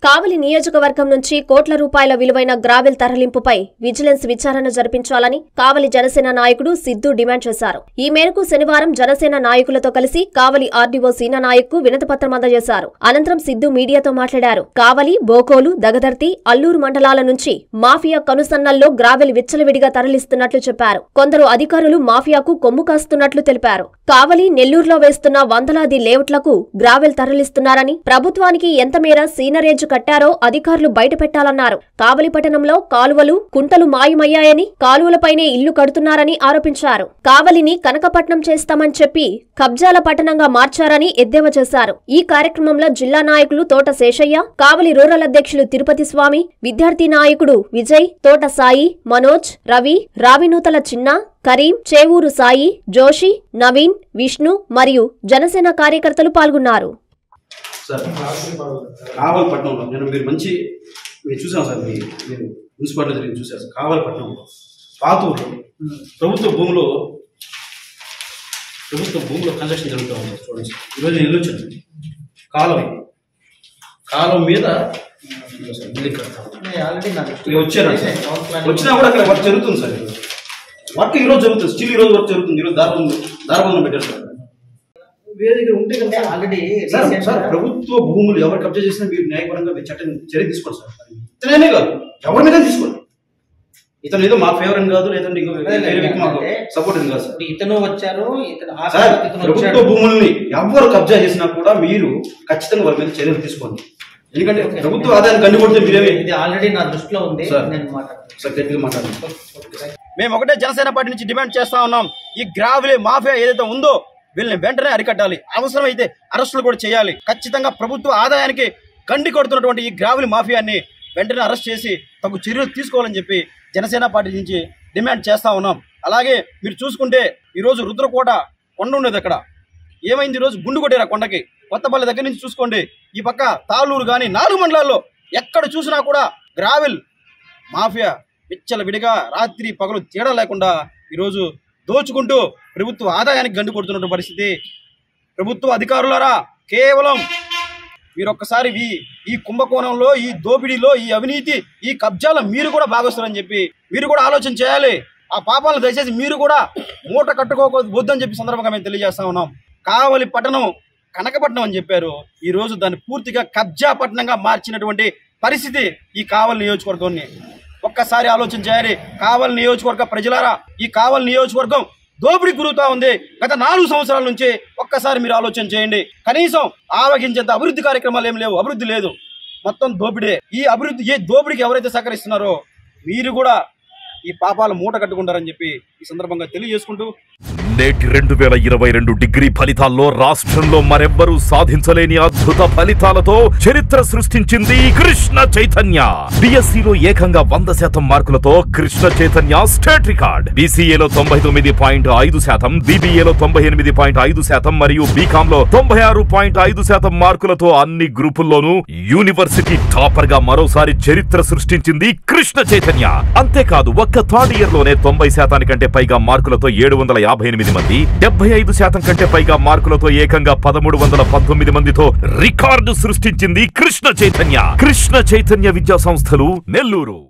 కావలి నియోజకవర్గం నుంచి కోట్ల రూపాయల విలువైన గ్రావెల్ తరలింపుపై విజిలెన్స్ విచారణ జరిపించాలని కావలి జనసేన నాయకుడు సిద్దు డిమాండ్ చేశారు ఈ మేరకు శనివారం జనసేన నాయకులతో కలిసి కావలి ఆర్డీఓ సీనా నాయక్ కు వినతిపత్రం అందజేశారు అనంతరం సిద్దు మీడియాతో మాట్లాడారు కావలి బోకోలు దగదర్తి అల్లూరు మండలాల నుంచి మాఫియా కనుసన్నల్లో గ్రావెల్ విచ్చలవిడిగా తరలిస్తున్నట్లు చెప్పారు కొందరు అధికారులు మాఫియాకు కొమ్ము కాస్తున్నట్లు తెలిపారు కావలి నెల్లూరులో వేస్తున్న వందలాది లేఅవుట్లకు గ్రావెల్ తరలిస్తున్నారని ప్రభుత్వానికి ఎంత మేర సీనరేజ్ కట్టారో అధికారులు బయటపెట్టాలన్నారు కావలి పట్టణంలో కాలువలు కుంటలు మాయమయ్యాయని కాలువలపైనే ఇల్లు కడుతున్నారని ఆరోపించారు కావలిని కనకపట్నం చేస్తామని చెప్పి కబ్జాల పట్టణంగా మార్చారని ఎద్దేవా చేశారు ఈ కార్యక్రమంలో జిల్లా నాయకులు తోట శేషయ్య కావలి రూరల్ అధ్యక్షులు తిరుపతి స్వామి విద్యార్థి నాయకుడు విజయ్ తోట సాయి మనోజ్ రవి రావినూతల చిన్న కరీం చేవూరు సాయి జోషి నవీన్ విష్ణు మరియు జనసేన కార్యకర్తలు పాల్గొన్నారు సార్ కావలపట్నంలో నేను మీరు మంచి మీరు చూసాం సార్ మీ మీరు మున్సిపాలిటీ జరిగి చూసారు సార్ కావలపట్నంలో పాతూరులో ప్రభుత్వ భూమిలో ప్రభుత్వ భూమిలో కన్స్ట్రక్షన్ జరుగుతూ ఉంది చూడండి సార్. ఈరోజు నేను వెళ్ళొచ్చాను కాలువ కాలువ మీద ఇదిగో సార్ బిల్డింగ్ కడతాం ఆల్రెడీ నాకు ఇక వచ్చారు వచ్చినా కూడా అక్కడ వర్క్ జరుగుతుంది సార్ ఈరోజు. వర్క్ ఈరోజు జరుగుతుంది స్టిల్ ఈరోజు వర్క్ జరుగుతుంది ఈరోజు దారబంధం దారబంధం పెట్టారు సార్ వేరే దగ్గర ఉంటే కదా సార్. ఆల్రెడీ సార్ సార్ ప్రభుత్వ భూములు ఎవరు కబ్జా చేసినా మీరు న్యాయపరంగా మీరు చట్టం చర్య తీసుకోండి సార్ ఇతనే కాదు ఎవరి మీద తీసుకోండి ఇతను ఏదో మా ఫేవర్ అని కాదు లేదంటే ఇంకో వేరే వ్యక్తి మాకు సపోర్ట్ అని కాదు సార్ ఇప్పుడు ఇతను వచ్చారు ఇతను ఆ సార్ తర్వాత ఇతను ప్రభుత్వ వచ్చాడు భూముల్ని ఎవరు కబ్జా చేసినా కూడా మీరు ఖచ్చితంగా వారి మీద చర్యలు తీసుకోండి ఎందుకంటే ప్రభుత్వ ఆదాయాన్ని కండుకొడితే మీరేమి ఇది ఆల్రెడీ నా దృష్టిలో ఉంది సార్. నేను మాట్లాడతాను సార్ గట్టిగా మాట్లాడండి మేము ఒకటే జనసేన పార్టీ నుంచి డిమాండ్ చేస్తా ఉన్నాం ఈ గ్రావిలే మాఫియా ఏదైతే ఉందో వీళ్ళని వెంటనే అరికట్టాలి అవసరమైతే అరెస్టులు కూడా చేయాలి ఖచ్చితంగా ప్రభుత్వ ఆదాయానికి గండి కొడుతున్నటువంటి ఈ గ్రావిలి మాఫియాని వెంటనే అరెస్ట్ చేసి తగు చర్యలు తీసుకోవాలని చెప్పి జనసేన పార్టీ నుంచి డిమాండ్ చేస్తా ఉన్నాం అలాగే మీరు చూసుకుంటే ఈరోజు రుద్రకోట కొండ ఉండేది అక్కడ ఏమైంది ఈరోజు గుండు కొట్టారు ఆ కొండకి కొత్తపల్లి దగ్గర నుంచి చూసుకోండి ఈ పక్క తాళూరు కానీ నాలుగు మండలాల్లో ఎక్కడ చూసినా కూడా గ్రావెల్ మాఫియా విచ్చల విడిగా రాత్రి పగలు తేడా లేకుండా ఈరోజు దోచుకుంటూ ప్రభుత్వ ఆదాయానికి గండు కొడుతున్న పరిస్థితి ప్రభుత్వ అధికారులారా కేవలం మీరు ఒక్కసారి ఈ ఈ కుంభకోణంలో ఈ దోపిడీలో ఈ అవినీతి ఈ కబ్జాలో మీరు కూడా భాగస్తులని చెప్పి మీరు కూడా ఆలోచన చేయాలి ఆ పాపాలను దయచేసి మీరు కూడా మూట కట్టుకోవద్దని చెప్పి సందర్భంగా మేము తెలియజేస్తా ఉన్నాం కావలి పట్టణం కనకపట్నం అని చెప్పారు ఈ రోజు దాన్ని పూర్తిగా కబ్జా పట్టణంగా మార్చినటువంటి పరిస్థితి ఈ కావలి నియోజకవర్గాన్ని ఒక్కసారి ఆలోచన చేయాలి కావలి నియోజకవర్గ ప్రజలారా ఈ కావలి నియోజకవర్గం దోపిడీ గురుతా ఉంది గత నాలుగు సంవత్సరాల నుంచి ఒక్కసారి మీరు ఆలోచన చేయండి కనీసం ఆవగించేంత అభివృద్ధి కార్యక్రమాలు ఏం లేవు అభివృద్ధి లేదు మొత్తం దోపిడే ఈ అభివృద్ధి ఏ దోపిడీకి ఎవరైతే సహకరిస్తున్నారో మీరు కూడా ఈ పాపాలు మూట కట్టుకుంటారని చెప్పి ఈ సందర్భంగా తెలియజేసుకుంటూ నేటి రెండు వేల ఇరవై రెండు డిగ్రీ ఫలితాల్లో రాష్ట్రంలో మరెవ్వరూ సాధించలేని అద్భుత ఫలితాలతో చరిత్ర సృష్టించింది కృష్ణ చైతన్య బిఎస్సిలో ఏకంగా వంద శాతం మార్కులతో కృష్ణ చైతన్య స్టేట్ రికార్డ్ బీసీఏలో తొంభై తొమ్మిది పాయింట్ ఐదు శాతం బీబీఏలో తొంభై ఎనిమిది పాయింట్ ఐదు శాతం మరియు బీకామ్ లో తొంభై ఆరు పాయింట్ ఐదు శాతం మార్కులతో అన్ని గ్రూపుల్లోనూ యూనివర్సిటీ టాపర్ గా మరోసారి చరిత్ర సృష్టించింది కృష్ణ చైతన్య అంతేకాదు ఒక్క థర్డ్ ఇయర్ లోనే తొంభై శాతానికంటే పైగా మార్కులతో ఏడు వందల యాభై ఎనిమిది మంది డెబ్బై ఐదు శాతం కంటే పైగా మార్కులతో ఏకంగా పదమూడు వందల పంతొమ్మిది మందితో రికార్డు సృష్టించింది కృష్ణ చైతన్య కృష్ణ చైతన్య విద్యా సంస్థలు నెల్లూరు